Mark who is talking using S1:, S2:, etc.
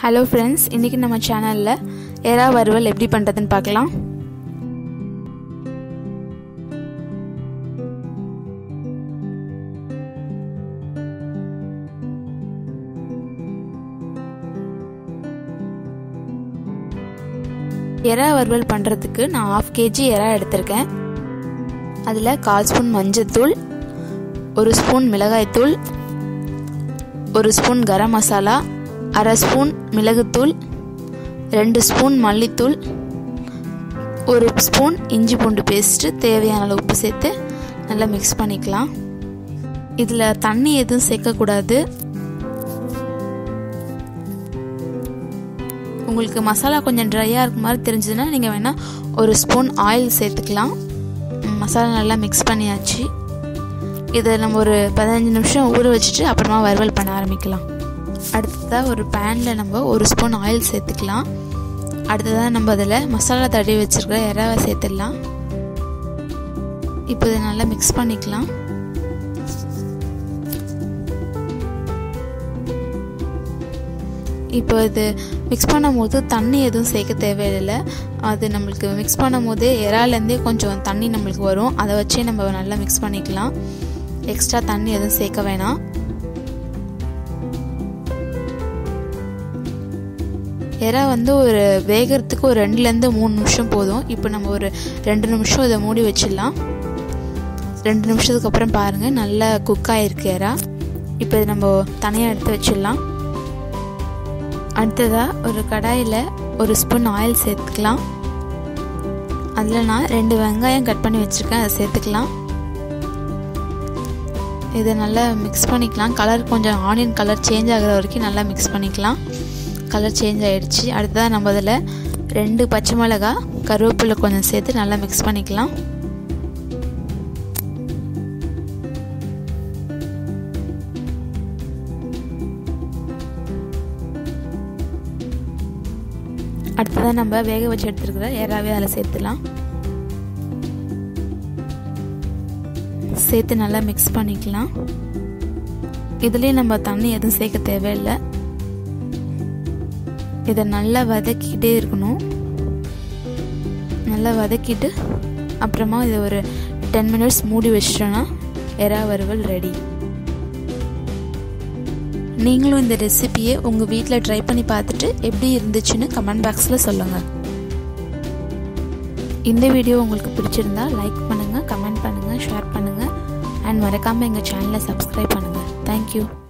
S1: hello friends இன்றைக்கி நம்ம சேனலில் எறா வறுவல் எப்படி பண்ணுறதுன்னு பார்க்கலாம் எறா வறுவல் பண்ணுறதுக்கு நான் ஆஃப் கேஜி எறா எடுத்திருக்கேன் அதில் கால் ஸ்பூன் மஞ்சத்தூள் ஒரு ஸ்பூன் மிளகாய்த்தூள் ஒரு ஸ்பூன் கரம் மசாலா அரை ஸ்பூன் மிளகுத்தூள் ரெண்டு ஸ்பூன் மல்லித்தூள் ஒரு ஸ்பூன் இஞ்சி பூண்டு பேஸ்ட்டு தேவையான அளவு உப்பு சேர்த்து நல்லா மிக்ஸ் பண்ணிக்கலாம் இதில் தண்ணி எதுவும் சேர்க்கக்கூடாது உங்களுக்கு மசாலா கொஞ்சம் ட்ரையாக இருக்க மாதிரி தெரிஞ்சதுன்னா நீங்கள் வேணால் ஒரு ஸ்பூன் ஆயில் சேர்த்துக்கலாம் மசாலா நல்லா மிக்ஸ் பண்ணியாச்சு இதை நம்ம ஒரு பதினஞ்சு நிமிஷம் ஊற வச்சுட்டு அப்புறமா வறுவல் பண்ண ஆரம்பிக்கலாம் அடுத்ததாக ஒரு பேனில் நம்ம ஒரு ஸ்பூன் ஆயில் சேர்த்துக்கலாம் அடுத்ததாக நம்ம அதில் மசாலா தடவி வச்சுருக்க இறாவை சேர்த்துடலாம் இப்போ இதை நல்லா மிக்ஸ் பண்ணிக்கலாம் இப்போ இது மிக்ஸ் பண்ணும் போது தண்ணி எதுவும் சேர்க்க தேவையில்லை அது நம்மளுக்கு மிக்ஸ் பண்ணும் போதே இறாலேருந்தே கொஞ்சம் தண்ணி நம்மளுக்கு வரும் அதை வச்சே நம்ம நல்லா மிக்ஸ் பண்ணிக்கலாம் எக்ஸ்ட்ரா தண்ணி எதுவும் சேர்க்க வேணாம் எறா வந்து ஒரு வேகிறதுக்கு ஒரு ரெண்டுலேருந்து மூணு நிமிஷம் போதும் இப்போ நம்ம ஒரு ரெண்டு நிமிஷம் இதை மூடி வச்சிடலாம் ரெண்டு நிமிஷத்துக்கு அப்புறம் பாருங்கள் நல்லா குக் ஆகிருக்கு எறா இப்போ இதை நம்ம தனியாக எடுத்து வச்சிடலாம் அடுத்ததாக ஒரு கடாயில் ஒரு ஸ்பூன் ஆயில் சேர்த்துக்கலாம் அதில் நான் ரெண்டு வெங்காயம் கட் பண்ணி வச்சுருக்கேன் அதை சேர்த்துக்கலாம் இதை நல்லா மிக்ஸ் பண்ணிக்கலாம் கலர் கொஞ்சம் ஆனியன் கலர் சேஞ்ச் ஆகிற வரைக்கும் நல்லா மிக்ஸ் பண்ணிக்கலாம் கலர் சேஞ்ச் ஆகிடுச்சு அடுத்ததாக நம்ம அதில் ரெண்டு பச்சை மிளகா கருவேப்பிலை கொஞ்சம் சேர்த்து நல்லா மிக்ஸ் பண்ணிக்கலாம் அடுத்ததாக நம்ம வேக வச்சு எடுத்துருக்கிற ஏறாவே அதில் சேர்த்துலாம் சேர்த்து நல்லா மிக்ஸ் பண்ணிக்கலாம் இதுலேயும் நம்ம தண்ணி எதுவும் சேர்க்க தேவையில்லை இதை நல்லா வதக்கிட்டே இருக்கணும் நல்லா வதக்கிட்டு அப்புறமா இதை ஒரு டென் மினிட்ஸ் மூடி வச்சிட்டோன்னா எறா வறுவல் ரெடி நீங்களும் இந்த ரெசிபியை உங்கள் வீட்டில் ட்ரை பண்ணி பார்த்துட்டு எப்படி இருந்துச்சுன்னு கமெண்ட் பாக்ஸில் சொல்லுங்கள் இந்த வீடியோ உங்களுக்கு பிடிச்சிருந்தா லைக் பண்ணுங்கள் கமெண்ட் பண்ணுங்கள் ஷேர் பண்ணுங்கள் அண்ட் மறக்காமல் எங்கள் சேனலை சப்ஸ்கிரைப் பண்ணுங்கள் தேங்க்யூ